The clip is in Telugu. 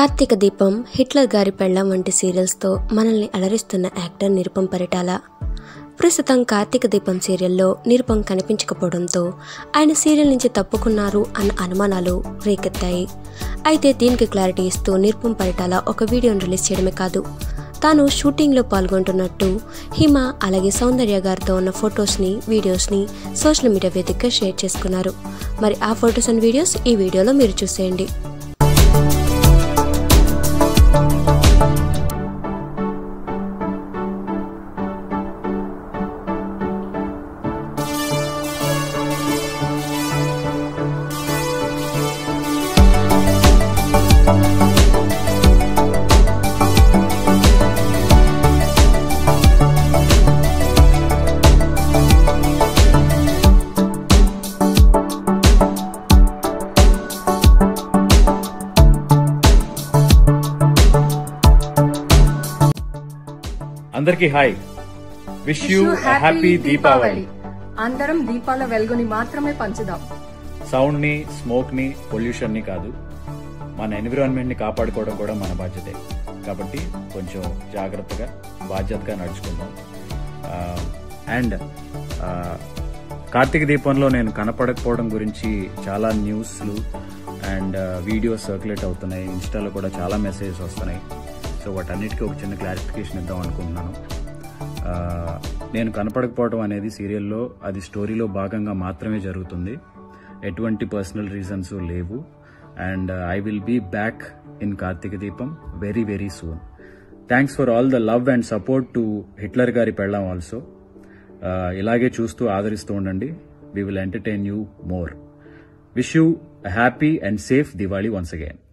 కార్తీక దీపం హిట్లర్ గారి పెళ్ళం వంటి సీరియల్స్తో మనల్ని అలరిస్తున్న యాక్టర్ నిరుపం పరిటాల ప్రస్తుతం కార్తీక దీపం సీరియల్లో నిరుపం కనిపించకపోవడంతో ఆయన సీరియల్ నుంచి తప్పుకున్నారు అన్న అనుమానాలు రేకెత్తాయి అయితే దీనికి క్లారిటీ ఇస్తూ నిరుపం పరిటాల ఒక వీడియోను రిలీజ్ చేయడమే కాదు తాను షూటింగ్లో పాల్గొంటున్నట్టు హిమ అలాగే సౌందర్య గారితో ఉన్న ఫొటోస్ని వీడియోస్ని సోషల్ మీడియా వేదికగా షేర్ చేసుకున్నారు మరి ఆ ఫొటోస్ అండ్ వీడియోస్ ఈ వీడియోలో మీరు చూసేయండి అందరికీ hi wish you happy Deepavali అందరం దీపాల వెలుగుని మాత్రమే పంచుదాం సౌండ్ ని స్మోక్ ని పొల్యూషన్ ని కాదు మన ఎన్విరాన్మెంట్ ని కాపాడుకోవడం కూడా మన బాధ్యతే కాబట్టి కొంచెం జాగ్రత్తగా బాధ్యతగా నడుచుకుందాం అండ్ కార్తీక దీపంలో నేను కనపడకపోవడం గురించి చాలా న్యూస్లు అండ్ వీడియోస్ సర్క్యులేట్ అవుతున్నాయి ఇన్స్టాలో కూడా చాలా మెసేజెస్ వస్తున్నాయి సో వాటన్నిటికీ ఒక చిన్న క్లారిఫికేషన్ ఇద్దాం అనుకుంటున్నాను ఆ, నేను కనపడకపోవడం అనేది సీరియల్లో అది స్టోరీలో భాగంగా మాత్రమే జరుగుతుంది ఎటువంటి పర్సనల్ రీజన్స్ లేవు and I will be back in Karthika దీపం very very soon thanks for all the love and support to Hitler గారి పెళ్ళాం ఆల్సో ఇలాగే చూస్తూ ఆదరిస్తూ ఉండండి we will entertain you more wish you happy and safe Diwali once again